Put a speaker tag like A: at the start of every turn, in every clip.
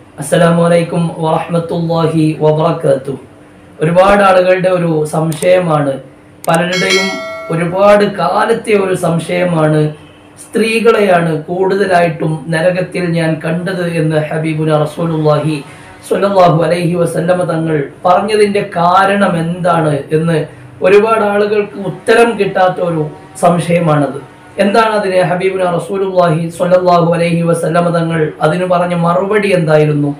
A: അസ്സലാമു അലൈക്കും വറഹ്മത്തുള്ളാഹി വബറകാതുഹു ഒരുപാട് ആളുകളുടെ ഒരു സംശയമാണ് പലരുടെയും ഒരുപാട് കാലത്തെ ഒരു സംശയമാണ് സ്ത്രീകളെയാണ് കൂടുതലായിട്ടും നരകത്തിൽ ഞാൻ കണ്ടത് എന്ന് ഹബീബുന റസൂലുള്ളാഹി സ്വല്ലല്ലാഹു അലൈഹി വസല്ലമ തങ്ങൾ പറഞ്ഞതിന്റെ കാരണം എന്താണ് എന്ന് ഒരുപാട് ആളുകൾക്ക് ഉത്തരം കിട്ടാത്ത ഒരു സംശയമാണത് എന്താണ് അതിന് ഹബീബുന റസൂലുള്ളാഹി സ്വല്ലല്ലാഹു അലൈഹി വസല്ലമ തങ്ങൾ അതിന് പറഞ്ഞ മറുപടി എന്തായിരുന്നു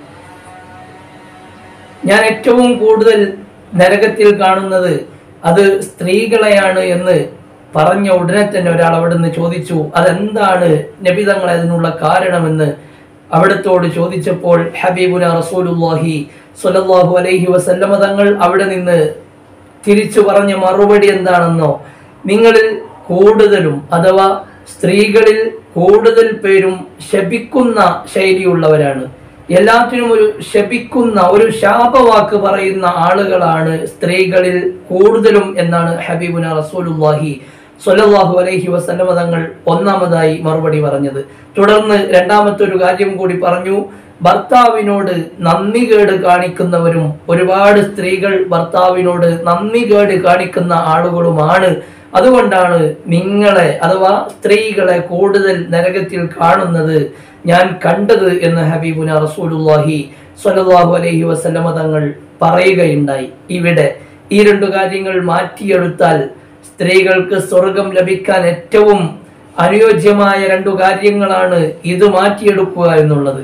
A: ഞാൻ ഏറ്റവും കൂടുതൽ നരകത്തിൽ കാണുന്നത് അത് സ്ത്രീകളെയാണ് എന്ന് പറഞ്ഞ ഉടനെ തന്നെ ഒരാൾ അവിടെ നിന്ന് ചോദിച്ചു അതെന്താണ് നബി തങ്ങൾ അതിനുള്ള കാരണമെന്ന് അവിടത്തോട് ചോദിച്ചപ്പോൾ ഹബീബുന റസൂലുള്ളാഹി സ്വല്ലല്ലാഹു അലൈഹി വസല്ലമ തങ്ങൾ അവിടെ നിന്ന് തിരിച്ചു പറഞ്ഞ മറുപടി എന്താണെന്നോ നിങ്ങളിൽ കൂടുതലും അഥവാ സ്ത്രീകളിൽ കൂടുതൽ പേരും ശപിക്കുന്ന ശൈലിയുള്ളവരാണ് എല്ലാത്തിനും ഒരു ശപിക്കുന്ന ഒരു ശാപവാക്ക് പറയുന്ന ആളുകളാണ് സ്ത്രീകളിൽ കൂടുതലും എന്നാണ് ഹബീബുന റസൂലുള്ളാഹി സ്വല്ലല്ലാഹു അലൈഹി വസല്ലമ തങ്ങൾ ഒന്നാമതായി മറുപടി പറഞ്ഞത് തുടർന്ന് രണ്ടാമത്തെ ഒരു കാര്യം കൂടി പറഞ്ഞു ഭർത്താവിനോട് നന്ദികേട് കാണിക്കുന്നവരും ഒരുപാട് സ്ത്രീകൾ ഭർത്താവിനോട് നന്ദികേട് കാണിക്കുന്ന ആളുകളുമാണ് അതുകൊണ്ടാണ് നിങ്ങളെ അഥവാ സ്ത്രീകളെ കൂടുതൽ നരകത്തിൽ കാണുന്നത് ഞാൻ കണ്ടത് എന്ന് ഹബീബുന റസൂലുള്ളാഹി സ്വല്ലല്ലാഹു അലൈഹി വസല്ലമ തങ്ങൾ പറയുകയുണ്ടായി ഇവിടെ ഈ രണ്ടു കാര്യങ്ങൾ മാറ്റിയെടുത്താൽ സ്ത്രീകൾക്ക് സ്വർഗം ലഭിക്കാൻ ഏറ്റവും അനുയോജ്യമായ രണ്ടു കാര്യങ്ങളാണ് ഇത് മാറ്റിയെടുക്കുക എന്നുള്ളത്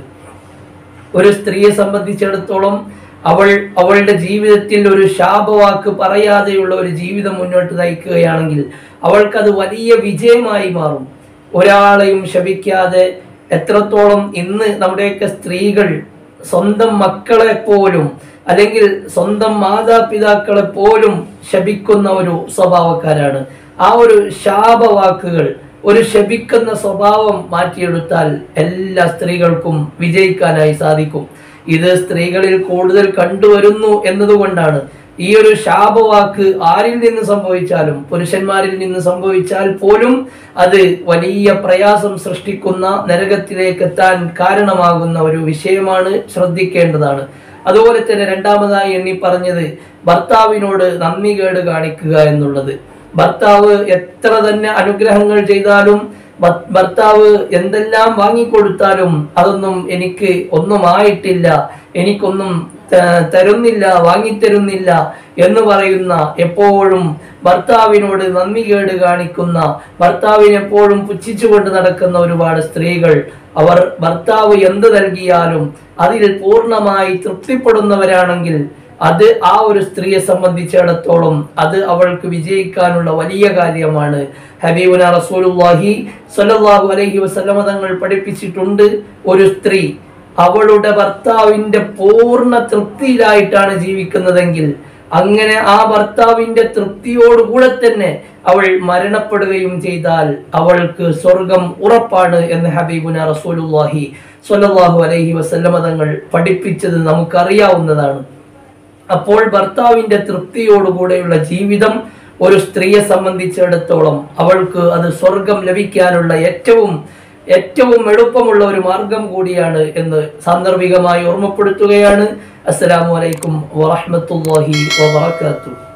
A: ഒരു സ്ത്രീയെ സംബന്ധിച്ചിടത്തോളം അവൾ അവളുടെ ജീവിതത്തിൽ ഒരു ശാപവാക്ക് പറയാതെയുള്ള ഒരു ജീവിതം മുന്നോട്ട് നയിക്കുകയാണെങ്കിൽ അവൾക്കത് വലിയ വിജയമായി മാറും ഒരാളെയും ശപിക്കാതെ എത്രത്തോളം ഇന്ന് നമ്മുടെയൊക്കെ സ്ത്രീകൾ സ്വന്തം മക്കളെ പോലും അല്ലെങ്കിൽ സ്വന്തം മാതാപിതാക്കളെ പോലും ശപിക്കുന്ന ഒരു സ്വഭാവക്കാരാണ് ആ ഒരു ശാപവാക്കുകൾ ഒരു ശപിക്കുന്ന സ്വഭാവം മാറ്റിയെടുത്താൽ എല്ലാ സ്ത്രീകൾക്കും വിജയിക്കാനായി സാധിക്കും ഇത് സ്ത്രീകളിൽ കൂടുതൽ കണ്ടുവരുന്നു എന്നതുകൊണ്ടാണ് ഈ ഒരു ശാപവാക്ക് ആരിൽ നിന്ന് സംഭവിച്ചാലും പുരുഷന്മാരിൽ നിന്ന് സംഭവിച്ചാൽ പോലും അത് വലിയ പ്രയാസം സൃഷ്ടിക്കുന്ന നരകത്തിലേക്ക് എത്താൻ കാരണമാകുന്ന ഒരു വിഷയമാണ് ശ്രദ്ധിക്കേണ്ടതാണ് അതുപോലെ തന്നെ രണ്ടാമതായി എണ്ണി പറഞ്ഞത് ഭർത്താവിനോട് നന്ദി കേട് കാണിക്കുക എന്നുള്ളത് ഭർത്താവ് എത്ര തന്നെ അനുഗ്രഹങ്ങൾ ചെയ്താലും ഭ- ഭർത്താവ് എന്തെല്ലാം വാങ്ങിക്കൊടുത്താലും അതൊന്നും എനിക്ക് ഒന്നും ആയിട്ടില്ല എനിക്കൊന്നും ത- തരുന്നില്ല വാങ്ങിത്തരുന്നില്ല എന്ന് പറയുന്ന എപ്പോഴും ഭർത്താവിനോട് നന്ദി കേട് കാണിക്കുന്ന ഭർത്താവിനെ എപ്പോഴും പുച്ഛിച്ചുകൊണ്ട് നടക്കുന്ന ഒരുപാട് സ്ത്രീകൾ അവർ ഭർത്താവ് എന്ത് നൽകിയാലും അതിൽ പൂർണ്ണമായി തൃപ്തിപ്പെടുന്നവരാണെങ്കിൽ അത് ആ ഒരു സ്ത്രീയെ സംബന്ധിച്ചിടത്തോളം അത് അവൾക്ക് വിജയിക്കാനുള്ള വലിയ കാര്യമാണ് ഹബീബുന റസൂലുള്ളാഹി സ്വല്ലല്ലാഹു അലൈഹി വസല്ലമ തങ്ങൾ പഠിപ്പിച്ചിട്ടുണ്ട് ഒരു സ്ത്രീ അവളുടെ ഭർത്താവിന്റെ പൂർണ്ണ തൃപ്തിയിലായിട്ടാണ് ജീവിക്കുന്നതെങ്കിൽ അങ്ങനെ ആ ഭർത്താവിന്റെ തൃപ്തിയോടുകൂടെ തന്നെ അവൾ മരണപ്പെടുകയും ചെയ്താൽ അവൾക്ക് സ്വർഗം ഉറപ്പാണ് എന്ന് ഹബീബുന റസൂലുള്ളാഹി സ്വല്ലല്ലാഹു അലൈഹി വസല്ലമ തങ്ങൾ പഠിപ്പിച്ചത് നമുക്കറിയാവുന്നതാണ് അപ്പോൾ ഭർത്താവിന്റെ തൃപ്തിയോടുകൂടെയുള്ള ജീവിതം ഒരു സ്ത്രീയെ സംബന്ധിച്ചിടത്തോളം അവൾക്ക് അത് സ്വർഗം ലഭിക്കാനുള്ള ഏറ്റവും ഏറ്റവും എളുപ്പമുള്ള ഒരു മാർഗം കൂടിയാണ് എന്ന് സാന്ദർഭികമായി ഓർമ്മപ്പെടുത്തുകയാണ് അസ്സലാമു അലൈക്കും വറഹ്മത്തുള്ളാഹി വബറകാതുഹു